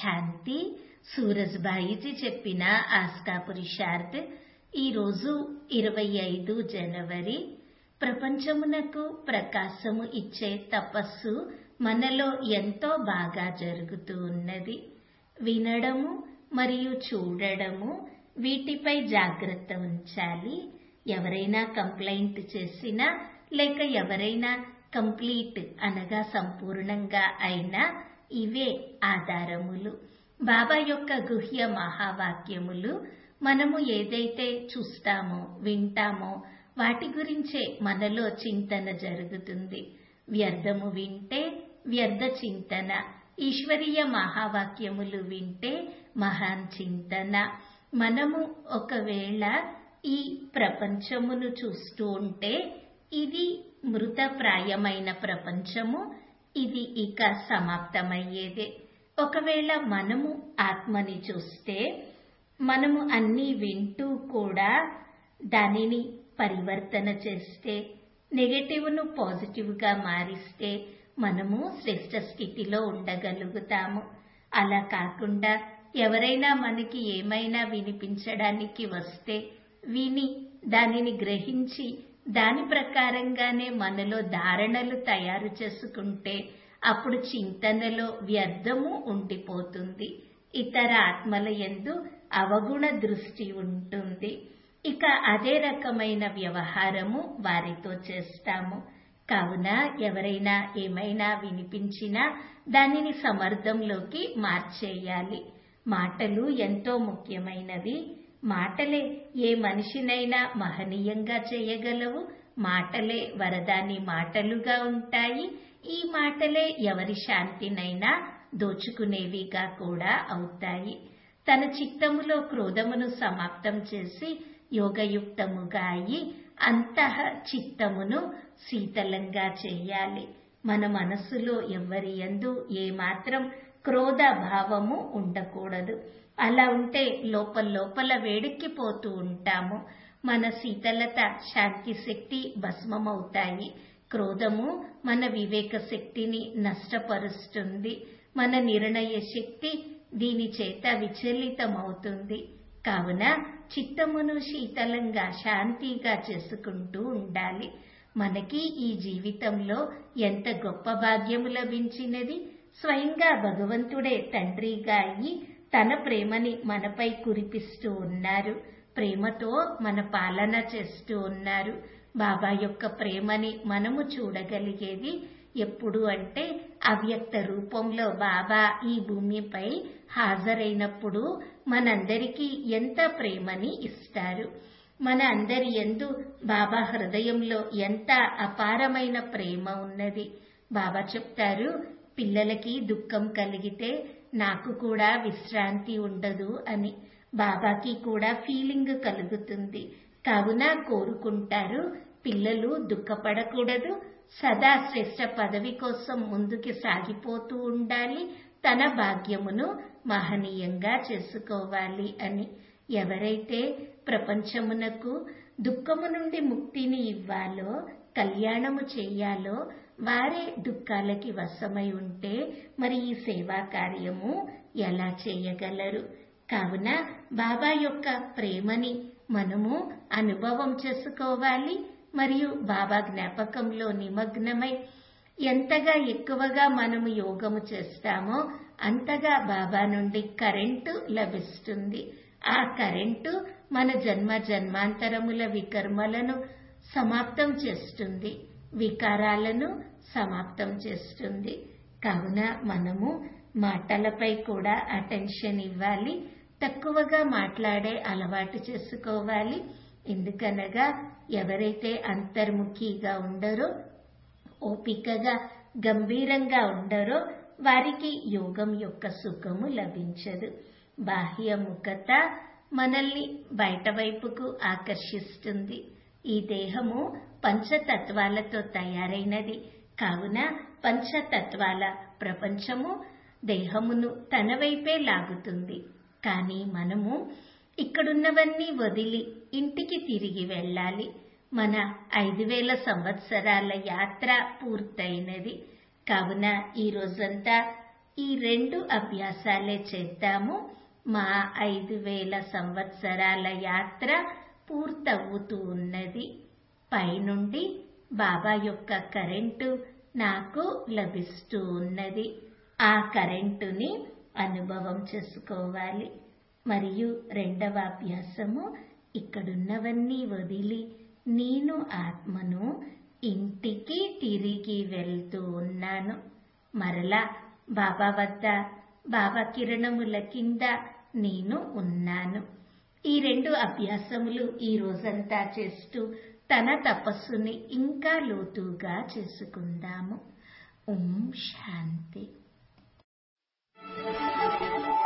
శాంతి సూరజ్బాయిజీ చెప్పిన ఆస్కా పురుషార్థ్ ఈరోజు ఇరవై ఐదు జనవరి ప్రపంచమునకు ప్రకాశము ఇచ్చే తపస్సు మనలో ఎంతో బాగా జరుగుతూ ఉన్నది వినడము మరియు చూడడము వీటిపై జాగ్రత్త ఉంచాలి ఎవరైనా కంప్లైంట్ చేసినా లేక ఎవరైనా కంప్లీట్ అనగా సంపూర్ణంగా అయినా ఇవే ఆధారములు బాబా యొక్క గుహ్య మహావాక్యములు మనము ఏదైతే చూస్తామో వింటామో వాటి గురించే మనలో చింతన జరుగుతుంది వ్యర్థము వింటే వ్యర్థ చింతన ఈశ్వరీయ మహావాక్యములు వింటే మహాన్ చింతన మనము ఒకవేళ ఈ ప్రపంచమును చూస్తూ ఉంటే ఇది మృతప్రాయమైన ప్రపంచము ఇది ఇక సమాప్తమయ్యేదే ఒకవేళ మనము ఆత్మని చూస్తే మనము అన్నీ వింటూ కూడా దానిని పరివర్తన చేస్తే నెగటివ్ను పాజిటివ్గా మారిస్తే మనము శ్రేష్ట స్థితిలో ఉండగలుగుతాము అలా కాకుండా ఎవరైనా మనకి ఏమైనా వినిపించడానికి వస్తే విని దానిని గ్రహించి దాని ప్రకారంగానే మనలో ధారణలు తయారు చేసుకుంటే అప్పుడు చింతనలో వ్యర్థము ఉండిపోతుంది ఇతర ఆత్మల ఎందు అవగుణ దృష్టి ఉంటుంది ఇక అదే రకమైన వ్యవహారము వారితో చేస్తాము కావున ఎవరైనా ఏమైనా వినిపించినా దానిని సమర్థంలోకి మార్చేయాలి మాటలు ఎంతో ముఖ్యమైనవి మాటలే ఏ మనిషినైనా మహనీయంగా చేయగలవు మాటలే వరదాని మాటలుగా ఉంటాయి ఈ మాటలే ఎవరి శాంతినైనా దోచుకునేవిగా కూడా అవుతాయి తన చిత్తములో క్రోధమును సమాప్తం చేసి యోగయుక్తముగా అయి అంతః చిత్తమును శీతలంగా చేయాలి మన మనస్సులో ఎవరి ఎందు ఏమాత్రం క్రోధ భావము ఉండకూడదు అలా ఉంటే లోపల లోపల వేడెక్కిపోతూ ఉంటాము మన శీతలత శాంతి శక్తి భస్మమవుతాయి క్రోధము మన వివేక శక్తిని నష్టపరుస్తుంది మన నిర్ణయ శక్తి దీని చేత విచలితమవుతుంది కావున చిత్తమును శీతలంగా శాంతిగా చేసుకుంటూ ఉండాలి మనకి ఈ జీవితంలో ఎంత గొప్ప భాగ్యము లభించినది స్వయంగా భగవంతుడే తండ్రిగా అయి తన ప్రేమని మనపై కురిపిస్తూ ఉన్నారు ప్రేమతో మన పాలన చేస్తూ ఉన్నారు బాబా యొక్క ప్రేమని మనము చూడగలిగేది ఎప్పుడు అంటే అవ్యక్త రూపంలో బాబా ఈ భూమిపై హాజరైనప్పుడు మనందరికీ ఎంత ప్రేమని ఇస్తారు మన అందరి ఎందు బాబా హృదయంలో ఎంత అపారమైన ప్రేమ ఉన్నది బాబా చెప్తారు పిల్లలకి దుఃఖం కలిగితే నాకు కూడా విశ్రాంతి ఉండదు అని బాబాకి కూడా ఫీలింగ్ కలుగుతుంది కావున కోరుకుంటారు పిల్లలు దుఃఖపడకూడదు సదా శ్రేష్ట పదవి కోసం ముందుకు సాగిపోతూ ఉండాలి తన భాగ్యమును మహనీయంగా చేసుకోవాలి అని ఎవరైతే ప్రపంచమునకు దుఃఖము నుండి ముక్తిని ఇవ్వాలో కళ్యాణము చేయాలో వారే దుఃఖాలకి వశమై ఉంటే మరి ఈ సేవా కార్యము ఎలా చేయగలరు కావున బాబా యొక్క ప్రేమని మనము అనుభవం చేసుకోవాలి మరియు బాబా జ్ఞాపకంలో నిమగ్నమై ఎంతగా ఎక్కువగా మనము యోగము చేస్తామో అంతగా బాబా నుండి కరెంటు లభిస్తుంది ఆ కరెంటు మన జన్మ జన్మాంతరముల వికర్మలను సమాప్తం చేస్తుంది వికారాలను సమాప్తం చేస్తుంది కావున మనము మాటలపై కూడా అటెన్షన్ ఇవ్వాలి తక్కువగా మాట్లాడే అలవాటు చేసుకోవాలి ఎందుకనగా ఎవరైతే అంతర్ముఖిగా ఉండరో ఓపికగా గంభీరంగా ఉండరో వారికి యోగం యొక్క సుఖము లభించదు బాహ్య ముఖత మనల్ని బయట వైపుకు ఆకర్షిస్తుంది ఈ దేహము పంచతత్వాలతో తయారైనది కావున పంచతత్వాల ప్రపంచము దేహమును తన వైపే లాగుతుంది కానీ మనము ఇక్కడున్నవన్నీ వదిలి ఇంటికి తిరిగి వెళ్ళాలి మన ఐదు వేల సంవత్సరాల యాత్ర పూర్తయినది కావున ఈ రోజంతా ఈ రెండు అభ్యాసాలే చేద్దాము మా ఐదు వేల సంవత్సరాల యాత్ర పూర్తవుతూ ఉన్నది పైనుండి బాబా యొక్క కరెంటు నాకు లభిస్తూ ఉన్నది ఆ కరెంటుని అనుభవం చేసుకోవాలి మరియు రెండవ అభ్యాసము ఇక్కడున్నవన్నీ వదిలి నేను ఆత్మను ఇంటికి తిరిగి వెళ్తూ ఉన్నాను మరలా బాబా వద్ద బాబా కిరణముల కింద నేను ఉన్నాను ఈ రెండు అభ్యాసములు ఈ రోజంతా చేస్తూ తన తపస్సుని ఇంకా లోతుగా చేసుకుందాము ఓం శాంతి